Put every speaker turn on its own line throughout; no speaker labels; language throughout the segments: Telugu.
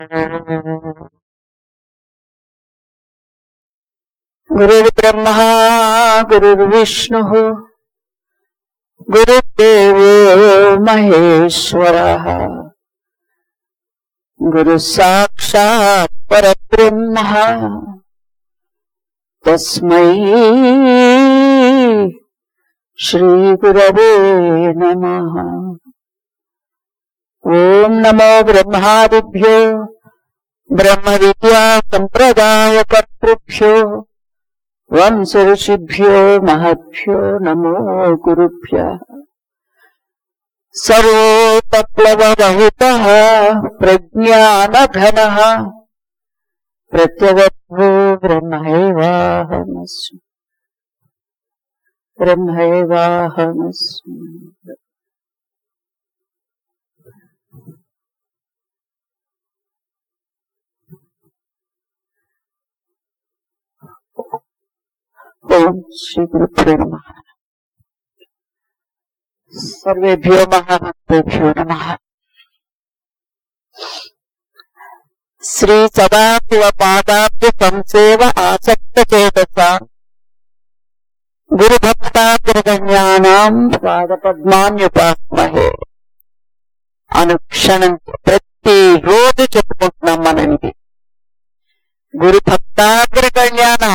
గురుర్బ్రహ్మ గురుర్విష్ణు గురుదేవో మహేశ్వర గురు సాక్షాత్ పరబ్రహ్మ తస్మై శ్రీ గురవే నమ ఓం నమో బ్రహ్మాదిభ్యో బ్రహ్మ విద్యా సంప్రదాయ కర్తృభ్యో వంశ ఋషిభ్యో మహద్భ్యో నమో గురుభ్య సర్వోపప్లవరహిత ప్రజ్ఞానఘన ప్రత్యగో బ్రహ్మైవాహమస్మి బ్రహ్మైవాహమస్మి ఓం శ్రీ గురుభ్యో నమ సర్వేభ్యో మహాభక్తేభ్యో నమ శ్రీ సదాశివ పాదాభ్య సంసేవ ఆసక్త చేతస గురు భక్తాగ్రగణ్యానాం పాదపద్మాన్యుపాస్మహే అనుక్షణం ప్రతి రోజు చెప్పుకుంటున్నాం మనం ఇది గురు భక్తాగ్రగణ్యానం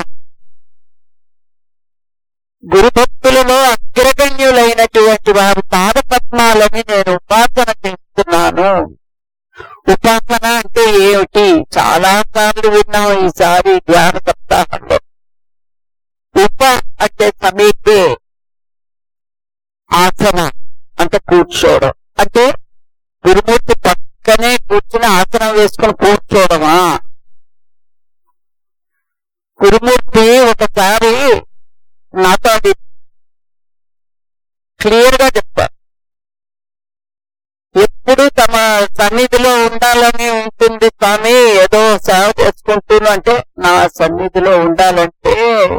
గురుభక్తులలో అగ్రగణ్యులైనటువంటి వారి పాదపద్మాలని నేను ఉపాసన చేస్తున్నాను ఉపాసన అంటే ఏమిటి చాలా సార్లు విన్నాం ఈసారి ధ్యాన సప్తాహంలో ఉప అంటే సమీపే ఆసన అంటే కూర్చోవడం అంటే గురుమూర్తి పక్కనే కూర్చుని ఆసనం వేసుకుని కూర్చోవడమా గురుమూర్తి ఒకసారి నాతో అది క్లియర్ గా చెప్పారు ఎప్పుడు తమ సన్నిధిలో ఉండాలని ఉంటుంది స్వామి ఏదో సేవ చేసుకుంటున్నా అంటే నా సన్నిధిలో ఉండాలంటే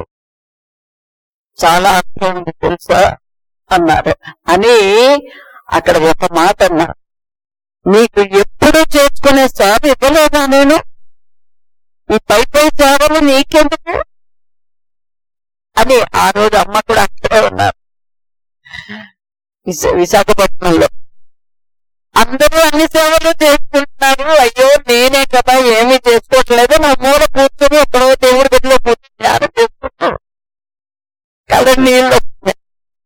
చాలా అర్థం ఉంది తెలుసా అన్నారు అని అక్కడ ఒక మాట అన్నారు నీకు ఎప్పుడు చేసుకునే సేవ ఇవ్వలేదా నేను ఈ పై పై సేవలు నీకెందుకు అని ఆ రోజు అమ్మ కూడా అక్కడే ఉన్నారు విశా- విశాఖపట్నంలో అందరూ అన్ని సేవలు చేసుకుంటున్నారు అయ్యో నేనే కదా ఏమీ చేసుకోవట్లేదు నా మూల కూర్చొని ఎక్కడో దేవుడి గదిలో కూర్చొని ధ్యానం చేసుకుంటాను కళ్ళ నీళ్ళు వస్తున్నాయి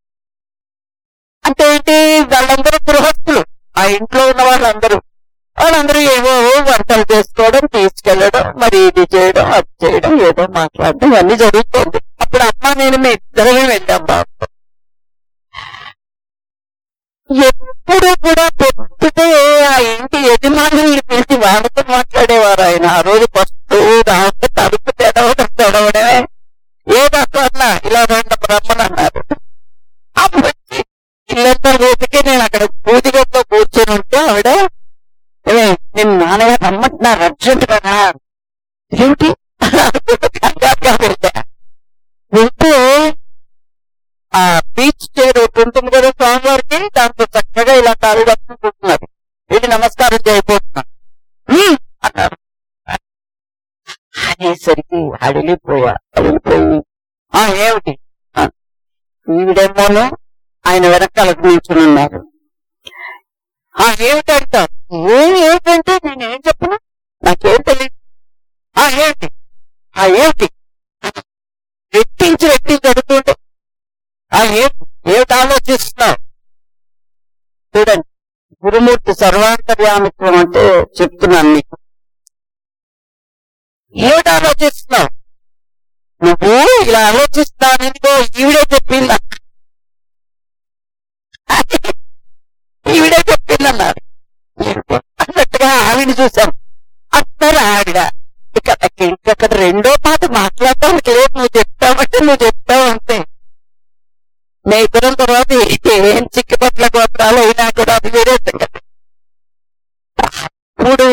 అంటే ఏంటి వాళ్ళందరూ గృహస్థులు ఆ ఇంట్లో ఉన్న వాళ్ళందరూ వాళ్ళందరూ ఏవో వంటలు చేసుకోవడం తీసుకెళ్లడం మరి ఇది చేయడం అది చేయడం ఏదో మాట్లాడడం ఇవన్నీ జరుగుతుంది అప్పుడు అమ్మ నేను మీ ఇద్దరమే వెళ్ళాం బాబు ఎప్పుడు కూడా పొద్దుటే ఆ ఇంటి యజమానుల్ని పిలిచి వాళ్ళతో మాట్లాడేవారు ఆయన ఆ రోజు ఫస్ట్ రాత్రి తలుపు తెడవడం తెడవడమే ఏదన్నా ఇలా రెండు బ్రహ్మను అన్నారు అప్పుడు వచ్చి ఇల్లంతా వెతికి నేను అక్కడ పూజగదిలో కూర్చొని ఉంటే ఆవిడ ఏమే నేను నాన్నగారు రమ్మంటున్నారు అర్జెంట్ కదా ఏమిటి కంగారుగా వెళ్ళా వెళ్తే ఆ బీచ్ చైర్ ఒకటి ఉంటుంది కదా స్వామివారికి దాంతో చక్కగా ఇలా కాలు కట్టుకుంటున్నారు వెళ్ళి నమస్కారం చేయబోతున్నా "హ్మ్" అన్నారు అనేసరికి అడిలిపోయా అడిలిపోయి ఆ ఏమిటి ఆ, ఈవిడేమోను ఆయన వెనకాల కూర్చుని ఉన్నారు ఆ ఏమిటంట ఏం ఏమిటంటే నేనేం చెప్పను నాకేం తెలియదు ఆ ఏమిటి ఆ ఏమిటి రెట్టించి రెట్టించి అడుగుతుంటే ఆ ఏమిటి ఏమిటి ఆలోచిస్తున్నావు చూడండి గురుమూర్తి సర్వాంతర్యామిత్వం అంటే చెప్తున్నాను నీకు ఏమిటి ఆలోచిస్తున్నావు నువ్వు ఇలా ఆలోచిస్తానో ఈవిడే చెప్పిందా ఈవిడే చెప్పిందన్నారు ఏమిటో అన్నట్టుగా ఆవిడ చూశాను అన్నారు ఆవిడ ఇక ఇంకక్కడ రెండో మాట మాట్లాడటానికి లేదు నువ్వు చెప్తావంటే నువ్వు చెప్తావు అంతే నే ఇద్దరం తర్వాత ఏం చిక్కుపట్ల గోత్రాలు అయినా కూడా అది వేరే సంగతి అప్పుడు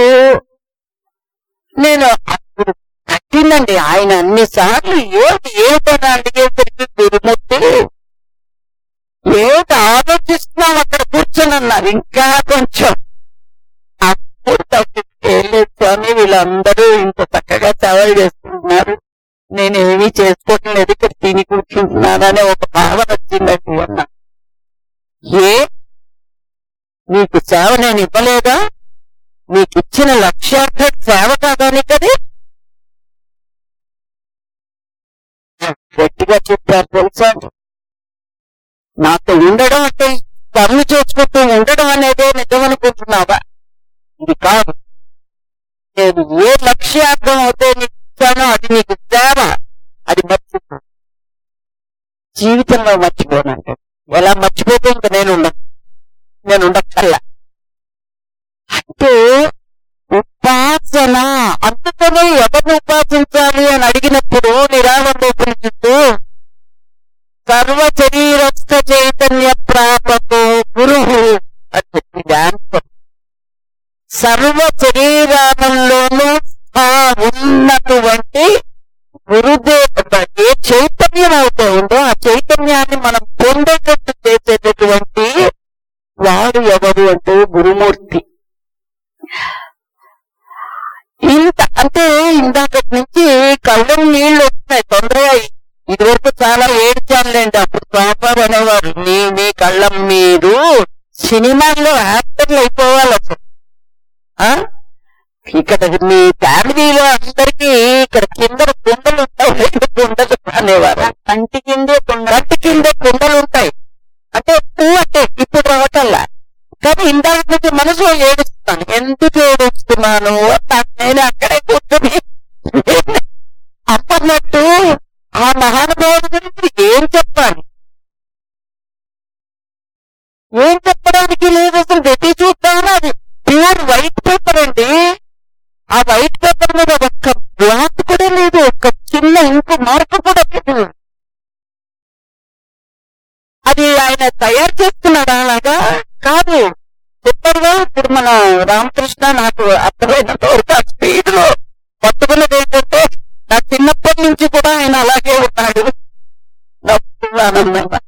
నేను అప్పుడు కట్టిందండి ఆయన అన్ని సార్లు ఏమిటి ఏమిటని అడిగేసరికి గురుమూర్తి ఏమిటి ఆలోచిస్తున్నాం అక్కడ కూర్చొని అన్నారు ఇంకా కొంచెం అప్పుడు తప్పితే ఏం లేదు స్వామి వీళ్ళందరూ ఇంత చక్కగా సేవలు చేస్తున్నారు నేను ఏమీ చేసుకోవటం లేదు ఇక్కడ తిని కూర్చుంటున్నాననే ఒక భావన వచ్చిందండి అన్న ఏ నీకు సేవ నేను ఇవ్వలేదా నీకు ఇచ్చిన లక్ష్యార్థ సేవ కాదని కదే గట్టిగా చెప్పారు తెలుసా నాతో ఉండడం అంటే పనులు చేసుకుంటూ ఉండడం అనేదే నిజం అనుకుంటున్నావా ఇది కాదు నేను ఏ లక్ష్యార్థం అయితే నీకు ఇచ్చానో అది నీకు సేవ అది మర్చిపో జీవితంలో మర్చిపోనంటే ఎలా మర్చిపోతే ఇంక నేను ఉండను నేను ఉండక్కర్లా అంటే ఉపాసన అందుకనే ఎవరిని ఉపాసించాలి అని అడిగినప్పుడు నిరాళంలోపనిస్తూ సర్వ శరీరస్థ చైతన్య ప్రాపకు గురు అని చెప్పింది ఆన్సర్ సర్వ శరీరాలంలోనూ ఆ ఉన్నటువంటి గురుదేవ ఏ చైతన్యం అయితే ఉందో ఆ చైతన్యాన్ని మనం పొందేటట్టు చేసేటటువంటి వాడు ఎవరు అంటే గురుమూర్తి ఇంత అంటే ఇందాక నుంచి కళ్ళ నీళ్లు వస్తున్నాయి తొందరగా ఇదివరకు చాలా ఏడ్చానులేండి అప్పుడు పాపారు అనేవారు మీ మీ కళ్ళం మీరు సినిమాల్లో యాక్టర్లు అయిపోవాలి అసలు ఆ? ఇక్కడ మీ ఫ్యామిలీలో అందరికి ఇక్కడ కింద కుండలు ఉంటాయి రెండు కుండలు అనేవారు కంటి కిందే కంటి కిందే కుండలు ఉంటాయి అంటే పువ్వు అంటే ఇప్పుడు రావటల్లా కానీ ఇందాక నుంచి మనసులో ఏడుస్తున్నాను ఎందుకు ఏడుస్తున్నాను నాకు నేను అక్కడే కూర్చొని అప్పన్నట్టు ఆ మహానుభావుడి గురించి ఏం చెప్పాలి ఏం చెప్పడానికి లేదు అసలు వెతి చూద్దామని అది ప్యూర్ వైట్ పేపర్ అండి ఆ వైట్ పేపర్ మీద ఒక్క బ్లాక్ కూడా లేదు ఒక్క చిన్న ఇంకు మార్పు కూడా లేదు అది ఆయన తయారు చేస్తున్నాడా అలాగా కాదు చెప్పారుగా ఇప్పుడు మన రామకృష్ణ నాకు అర్థమైనంత వరకు ఆ స్పీడ్ లో పట్టుకున్నది ఏంటంటే నా చిన్నప్పటి నుంచి కూడా ఆయన అలాగే ఉన్నాడు నాకు ఆనందంగా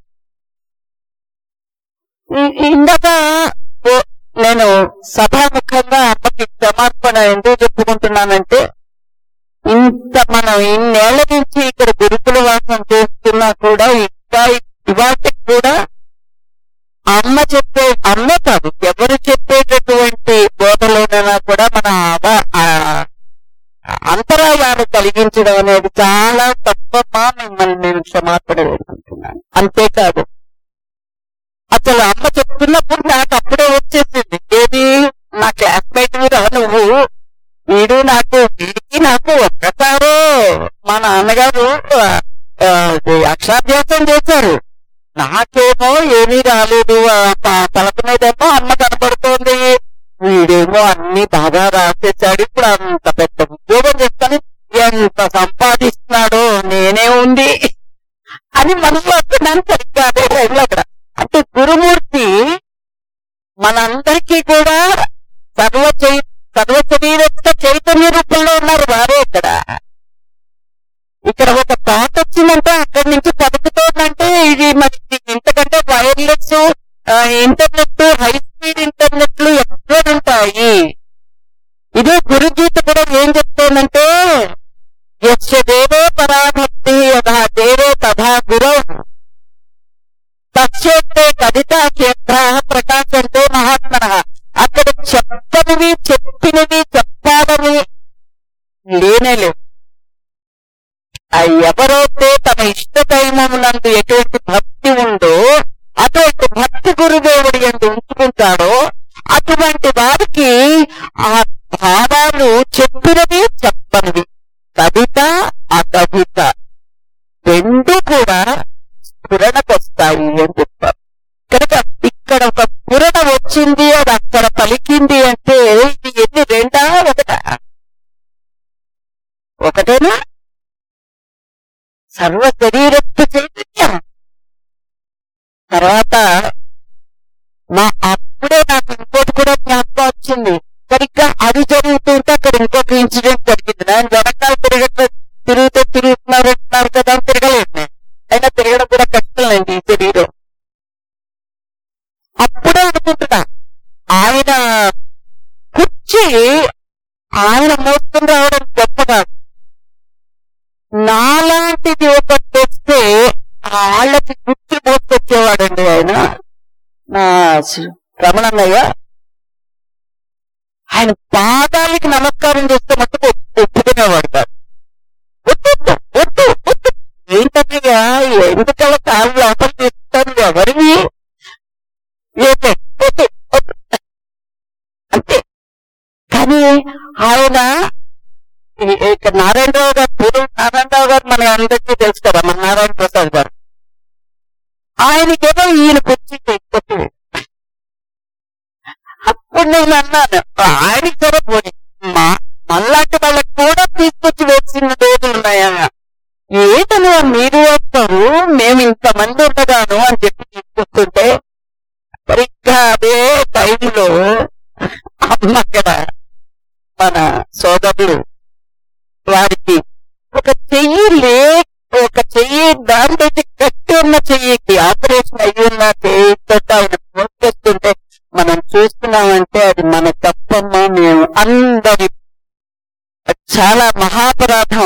ఈ- ఇందాక ఓ- నేను సభాముఖంగా అమ్మకి క్షమార్పణ ఎందుకు చెప్పుకుంటున్నానంటే ఇంత మనం ఇన్నేళ్ల నుంచి ఇక్కడ గురుకుల వాసం చేస్తున్నా కూడా ఇంకా ఇవాటికి కూడా అమ్మ చెప్పే అమ్మ కాదు ఎవరు చెప్పేటటువంటి బోధలోనైనా కూడా మన అవ- ఆ అంతరాయాలు కలిగించడం అనేది చాలా తప్పమ్మా మిమ్మల్ని నేను క్షమాపణ వేసుకుంటున్నాను అంతేకాదు అసలు అమ్మ చెప్తున్నప్పుడు నాకు అప్పుడే వచ్చేసింది ఏది నా క్లాస్మేట్ రా నువ్వు వీడు నాకు వీడికి నాకు ఒక్కసారే మా నాన్నగారు ఆ, ఆ, ఇది అక్షరాభ్యాసం చేశారు నాకేమో ఏమీ రాలేదు ఆ ప- తలపు మీదేమో అమ్మ కనపడుతోంది వీడేమో అన్ని బాగా రాసేసాడు ఇప్పుడు అంత పెద్ద ఉద్యోగం చేస్తాను ఎంత సంపాదిస్తున్నాడో నేనే ఉంది అని మనసు వస్తున్నాను సరిగ్గా అదే టైంలో అక్కడ అంటే గురుమూర్తి మనందరికీ కూడా సర్వ చై సర్వ శరీరస్థ చైతన్య రూపంలో ఉన్నారు వారే ఇక్కడ ఇక్కడ ఒక థాట్ వచ్చిందంటే అక్కడి నుంచి పలుకుతోందంటే ఇది మరి ఇంతకంటే వైర్లెస్ ఇంటర్నెట్ హై స్పీడ్ ఇంటర్నెట్లు ఎక్కడ ఉంటాయి ఇదే గురుగీత కూడా ఏం చెప్తోందంటే యస్య దేవే పరాభక్తి యథా దేవే తథా గురౌ తక్షేత్రే కవితా క్షేత్ర ప్రకాశంతే మహాత్మన అక్కడ చెప్పనివి చెప్పినవి చెప్పాలని లేనే లేవు ఆ ఎవరైతే తన ఇష్ట దైవమునందు ఎటువంటి భక్తి ఉందో అటువంటి భక్తి గురుదేవుడి ఎందు ఉంచుకుంటాడో అటువంటి వారికి ఆ భావాలు చెప్పినవి చెప్పనివి కవిత అకవిత రెండు కూడా స్ఫురణకొస్తాయి అని చెప్పారు కనుక ఇక్కడ ఒక స్ఫురణ వచ్చింది అది అక్కడ పలికింది అంటే ఇది ఎన్ని రెండా ఒకటా ఒకటేనా సర్వ శరీరత్తు చైతన్యం తర్వాత మా అప్పుడే నాకు ఇంకోటి కూడా జ్ఞాపకం వచ్చింది సరిగ్గా అది జరుగుతుంటే అక్కడ ఇంకొక ఇన్సిడెంట్ జరిగింది నేను వెనకాల తిరగట్లే తిరుగుతూ తిరుగుతున్నారు అంటున్నారు కదా అని తిరగలేదు నేను అయినా తిరగడం కూడా కష్టం ఈ శరీరం అప్పుడే అనుకుంటున్నా ఆయన కుర్చీ మోసుకుని రావడం గొప్ప కాదు నాలాంటిది ఒకటి తెస్తే వాళ్ళకి గుర్తు మోసుకొచ్చేవాడండి ఆయన నా శ్రీ- రమణన్నయ్య ఆయన పాదాలకి నమస్కారం చేస్తే మట్టుకు ఒప్పుకునేవాడు కాదు వద్దు వద్దు వద్దు ఏంటన్నయ్యా ఎందుకలా కాళ్ళు లోపల తీస్తాను ఎవరివి ఏంటే వద్దు వద్దు అంతే కానీ ఆయన ఈ- ఇక నారాయణరావు గారు పూర్వం నారాయణరావు గారు మన అందరికీ తెలుసు కదా మన నారాయణ ప్రసాద్ గారు ఆయనకేమో ఈయన కుర్చీ కొట్టి అప్పుడు నేను అన్నాను ఆయనకి సరే పోనీ మా మళ్ళాంటి వాళ్ళకి కూడా తీసుకొచ్చి వేసిన రోజులు ఉన్నాయా ఏంటని మీరు వేస్తారు మేము ఇంతమంది ఉండగాను అని చెప్పి తీసుకొస్తుంటే సరిగ్గా అదే టైంలో అమ్మ అక్కడ మన సోదరులు వారికి ఒక చెయ్యి లే ఒక చెయ్యి దాని పెట్టి కట్టి ఉన్న చెయ్యికి ఆపరేషన్ అయ్యి ఉన్న చెయ్యితో ఆయన మోసుకొస్తుంటే మనం చూస్తున్నామంటే అది మన తప్పమ్మ మేము అందరి అది చాలా మహాపరాధం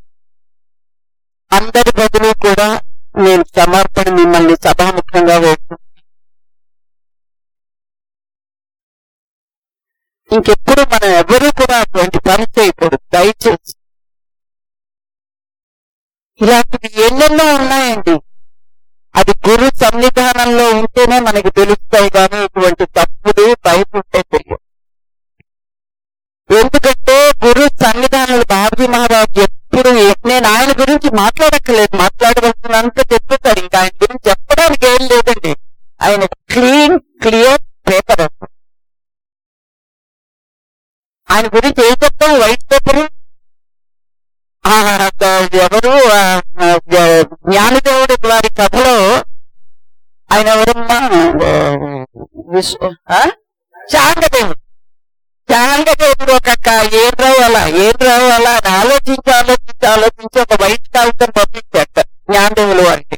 అందరి బదులు కూడా నేను సమర్పణ మిమ్మల్ని సభాముఖంగా వేస్తున్నాను ఇంకెప్పుడు మనం ఎవరు కూడా అటువంటి పని చేయకూడదు దయచేసి ఇలాంటివి ఎన్నెన్నో ఉన్నాయండి అది గురు సన్నిధానంలో ఉంటేనే మనకి తెలుస్తాయి కానీ ఇటువంటి తప్పులు బయట ఉంటే తెలియదు ఎందుకంటే గురు సన్నిధానాలు బాబుజీ మహారాజ్ ఎప్పుడు ఏ- నేను ఆయన గురించి మాట్లాడక్కర్లేదు మాట్లాడవలసినంత చెప్తారు ఇంకా ఆయన గురించి చెప్పడానికి ఏం లేదండి ఆయన క్లీన్ క్లియర్ పేపర్ అసలు ఆయన గురించి ఏం చెప్తాం వైట్ పేపర్ ఎవరు ఆ, ఆ, జ్ఞానదేవుడి వారి కథలో ఆయన ఎవరమ్మా ఆ, విశ్వ ఆ? చాంగదేవుడు చాంగదేవుడు ఒక క- ఏం రావాలా ఏం రావాలా అని ఆలోచించి ఆలోచించి ఆలోచించి ఒక వైట్ కాగితం పంపించాట జ్ఞానదేవులు వారికి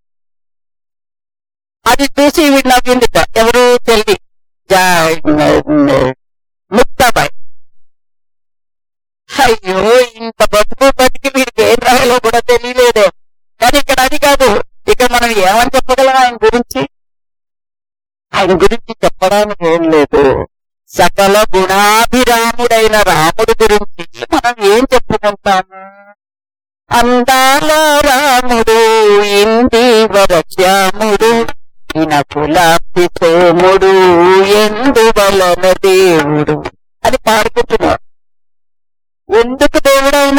అది చూసి వీడు నవ్విందిట ఎవరు చెల్లి జా- ముక్తాబాయ్ అయ్యో ఇంత బతుకు బతికి వీడికి ఏం రాయాలో కూడా తెలియలేదే కానీ ఇక్కడ అది కాదు ఇక్కడ మనం ఏమని చెప్పగలం ఆయన గురించి ఆయన గురించి చెప్పడానికి ఏం లేదు సకల గుణాభిరాముడైన రాముడి గురించి మనం ఏం చెప్పుకుంటాము అందాల రాముడు ఇందీవర శ్యాముడు ఇనకులాప్తి సోముడు ఎందువలన దేవుడు అని పాడుకుంటున్నాడు ఎందుకు దేవుడైనా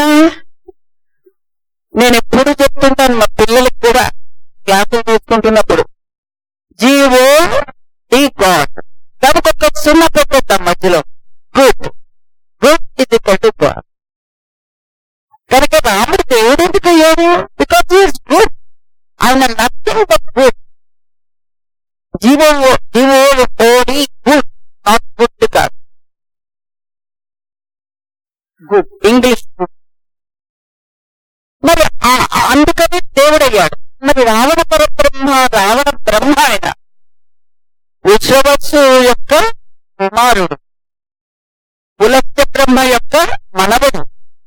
నేను ఎప్పుడు చెప్తుంటాను మా పిల్లలకు కూడా క్లాసులు తీసుకుంటున్నప్పుడు జీవో డి గాడ్ దానికి ఒక సున్నా పెట్టేద్దాం మధ్యలో గుడ్ గుడ్ ఇది కొట్టు గాడ్ కనుక రాముడు దేవుడు ఎందుకు అయ్యాడు బికాస్ ఈస్ గుడ్ ఆయన నథింగ్ బట్ గుడ్ జీవో జీవో ఓడి గుడ్ నాట్ గుడ్ కాదు గుడ్ ఇంగ్లీష్ గుడ్ మరి ఆ- ఆ- అందుకని దేవుడయ్యాడు మరి రావణ పరబ్రహ్మ రావణ బ్రహ్మ ఆయన విశ్వవత్సు యొక్క కుమారుడు పులస్య బ్రహ్మ యొక్క మనవడు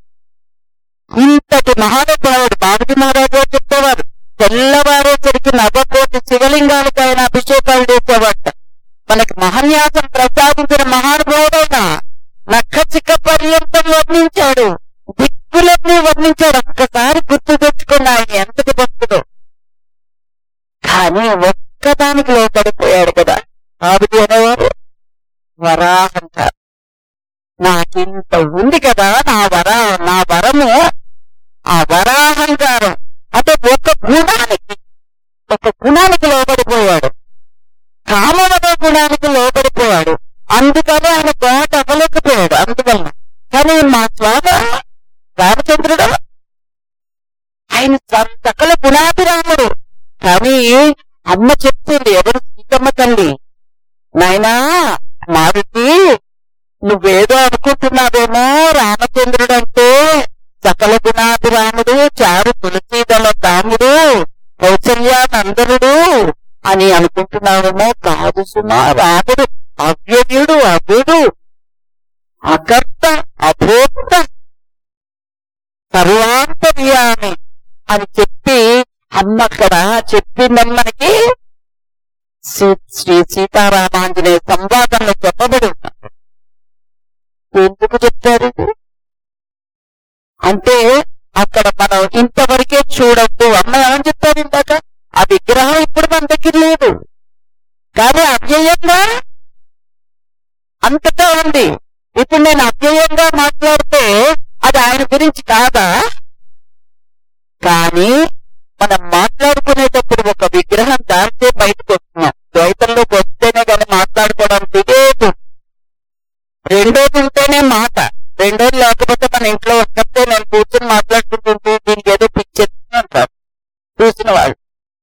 ఇంతటి మహానుభావుడు బాబుజీ మహారాజు గారు చెప్పేవారు తెల్లవారేసరికి నవకోటి శివలింగాలకు ఆయన అభిషేకాలు చేసేవాట మనకి మహన్యాసం ప్రసాదించిన మహానుభావుడైన నఖచిక పర్యంతం వర్ణించాడు దిక్కులన్నీ వర్ణించాడు ఒక్కసారి గుర్తు తెచ్చుకున్న ఆయన ఎంతటి భక్తుడు కానీ ఒక్కదానికి లోపడిపోయాడు కదా బాబుజీ అనేవారు వరాహంటారు నాకింత ఉంది కదా నా వర నా వరము ఆ వరాహంకారం అంటే ఒక గుణానికి ఒక గుణానికి లోబడిపోయాడు కామవద గుణానికి లోబడిపోయాడు అందుకని ఆయన కోట అవ్వలేకపోయాడు అందువలన కానీ మా స్వామి రామచంద్రుడు ఆయన స- సకల గుణాభిరాముడు కానీ అమ్మ చెప్తుంది ఎవరు సీతమ్మ తల్లి నాయనా మారుతి నువ్వేదో అనుకుంటున్నావేమో రామచంద్రుడు అంటే సకల గుణాభిరాముడు చారు తులసీదల రాముడు కౌసల్యానందనుడు అని అనుకుంటున్నావేమో కాదు సుమా రాముడు అవ్యయుడు అభుడు అకర్త అభోక్త పశ్యామి అని చెప్పి అమ్మ అక్కడ చెప్పిందని మనకి శ్రీ- శ్రీ సీతారామాంజనేయ సంవాదంలో చెప్పబడి ఉన్నారు ఎందుకు చెప్తారు ఇది? అంటే అక్కడ మనం ఇంతవరకే చూడొద్దు అమ్మ ఏమని చెప్పారు ఇందాక ఆ విగ్రహం ఇప్పుడు మన దగ్గర లేదు కానీ అవ్యయంగా అంతటా ఉంది ఇప్పుడు నేను అవ్యయంగా మాట్లాడితే అది ఆయన గురించి కాదా కానీ మనం మాట్లాడుకునేటప్పుడు ఒక విగ్రహం దాల్చే బయటకు వస్తున్నాం ద్వైతంలోకి వస్తేనే కానీ మాట్లాడుకోవడానికి లేదు రెండోది ఉంటేనే మాట రెండోది లేకపోతే మన ఇంట్లో వస్తే నేను కూర్చొని మాట్లాడుకుంటుంటే దీనికి ఏదో పిచ్చెత్తుని అంటారు చూసిన వాళ్ళు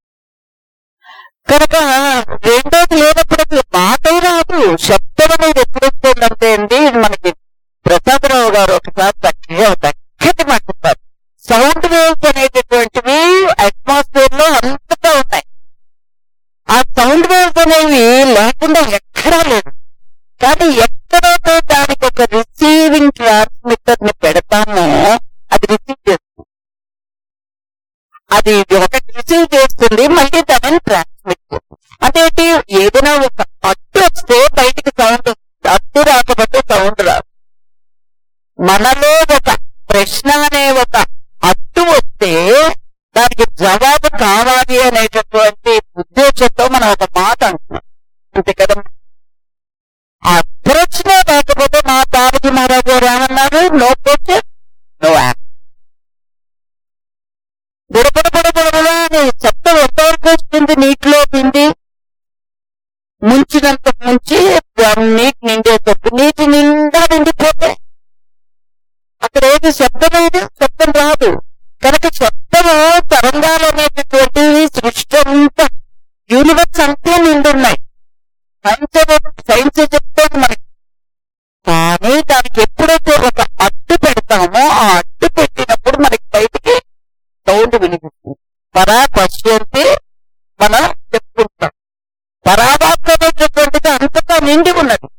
కనుక రెండోది లేనప్పుడు అసలు మాటే రాదు శబ్దం అనేది ఎప్పుడు వస్తుందంటే అండి మనకి ప్రసాదరావు గారు ఒకసారి చక్కగా చక్కటి మాట చెప్పారు సౌండ్ వేవ్స్ అనేటటువంటివి అట్మాస్ఫియర్ లో అంతటా ఉన్నాయి ఆ సౌండ్ వేవ్స్ అనేవి లేకుండా ఎక్కడా లేదు కానీ ఎక్కడైతే దానికి ఒక రిసీవింగ్ ట్రాన్స్మిటర్ ని పెడతామో అది రిసీవ్ చేస్తుంది అది ఒకటి రిసీవ్ చేస్తుంది మళ్ళీ దానిని ట్రాన్స్మిట్ చేస్తుంది అంటే ఏంటి ఏదైనా ఒక అడ్డు వస్తే బయటికి సౌండ్ వస్తుంది అడ్డు రాకపోతే సౌండ్ రాదు మనలో ఒక ప్రశ్న అనే ఒక అడ్డు వస్తే దానికి జవాబు కావాలి అనేటటువంటి ఉద్దేశంతో మనం ఒక మాట అంటున్నాం అంతే కదా ఆ ప్రశ్న లేకపోతే మా తారకి మహారాజు గారు ఏమన్నారు నో క్వశ్చన్ నో యాక్ట్ బుడబుడ బుడబుడబుడ అని శబ్దం ఎంతవరకు వస్తుంది నీటిలో పిండి ముంచినంత ముంచి దాన్ని నీటి నిండేటట్టు నీటి నిండా నిండిపోతే అక్కడ ఏది శబ్దం లేదు శబ్దం రాదు కనుక శబ్దము తరంగాలు అనేటటువంటివి సృష్టి అంతా యూనివర్స్ అంతే నిండున్నాయి సైన్స్ సైన్స్ చెప్తుంది మనకి కానీ దానికి ఎప్పుడైతే ఒక అడ్డు పెడతామో ఆ అడ్డు పెట్టినప్పుడు మనకి బయటికి సౌండ్ వినిపిస్తుంది పరా పశ్యంతి మనం చెప్పుకుంటాం పరావాక్యం అనేటటువంటిది అంతటా నిండి ఉన్నది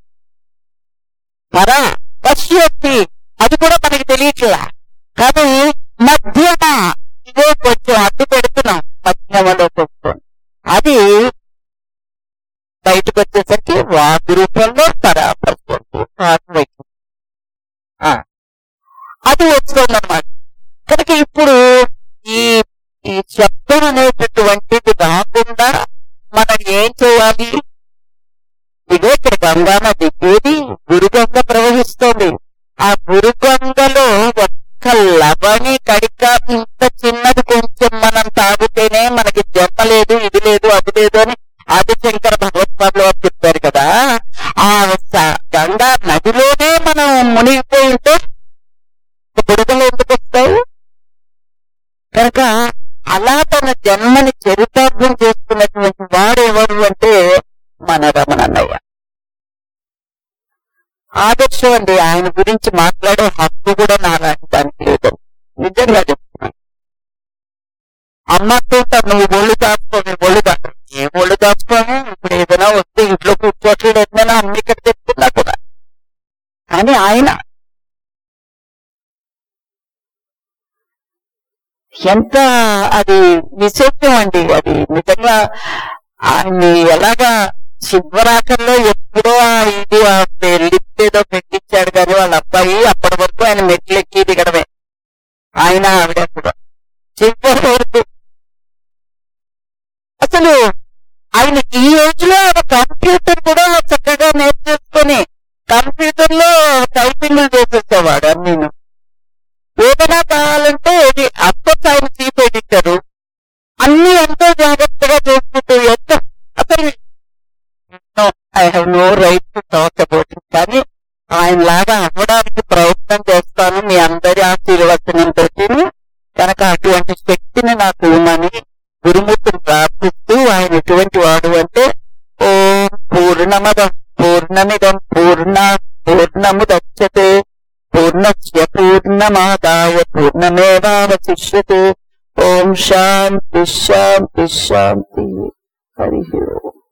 పరా పశ్యంతి అది కూడా మనకి తెలియట్లా కానీ మధ్యమ ఇదే కొంచెం అడ్డు పెడుతున్నాం మధ్యమలో కొంచెం అది బయటకు వచ్చేసరికి వాకు రూపంలో పరాపస్తుంది అది వస్తుందన్నమాట కనుక ఇప్పుడు ఈ ఈ శబ్దం అనేటటువంటిది రాకుండా మనం ఏం చేయాలి ఇదే ఇక్కడ గంగా నది ఏది గురుగంగ ప్రవహిస్తోంది ఆ గురుగంగలో ఒక్క లవణి కడిక ఇంత చిన్నది కొంచెం మనం తాగితేనే మనకి జన్మ లేదు ఇది లేదు అది లేదు అని ఆదిశంకర భగవత్పాదులు వారు చెప్పారు కదా ఆ స- గంగా నదిలోనే మనం మునిగిపోయి ఉంటే బుడగలు ఎందుకు వస్తాయి కనుక అలా తన జన్మని చరితార్థం చేసుకున్నటువంటి వాడు ఎవరు అంటే మన రమణన్నయ్య ఆదర్శం అండి ఆయన గురించి మాట్లాడే హక్కు కూడా నాలాంటి దానికి లేదు నిజంగా చెప్తున్నాను అమ్మతో నువ్వు ఒళ్ళు దాచుకో నీ ఒళ్ళు దాచు ఏ ఒళ్ళు దాచుకోము ఇప్పుడు ఏదైనా వస్తే ఇంట్లో కూర్చోట్లేదు ఏదైనా అమ్మ ఇక్కడ చెప్తున్నా కూడా కానీ ఆయన ఎంత అది విశేషం అండి అది నిజంగా ఆయన్ని ఎలాగా శివరాకల్లో ఎప్పుడో ఆ ఇది ఆ లిఫ్ట్ ఏదో పెట్టించాడు కానీ వాళ్ళ అబ్బాయి అప్పటి వరకు ఆయన మెట్లు ఎక్కి దిగడమే ఆయన ఆవిడ కూడా చివరి వరకు అసలు ఆయన ఈ ఏజ్ లో ఆయన కంప్యూటర్ కూడా చక్కగా నేర్చేసుకొని కంప్యూటర్ లో టైపింగ్ చేసేసేవాడు అన్నీను ఏదైనా కావాలంటే ఇది అప్పటి ఆయన చీఫ్ ఎడిటర్ అన్ని ఎంతో జాగ్రత్తగా చేసుకుంటూ ఎంతో అసలు I have no right to talk about it కానీ ఆయన లాగా అవ్వడానికి ప్రయత్నం చేస్తాను మీ అందరి ఆశీర్వచనంతో కనుక అటువంటి శక్తిని నాకు ఇవ్వమని గురుమూర్తిని ప్రార్థిస్తూ ఆయన ఎటువంటి వాడు అంటే ఓం పూర్ణమదం పూర్ణమిదం పూర్ణ పూర్ణము దచ్చతే పూర్ణస్య పూర్ణమాదాయ పూర్ణమేవావశిష్యతే ఓం శాంతి శాంతి శాంతి హరి ఓం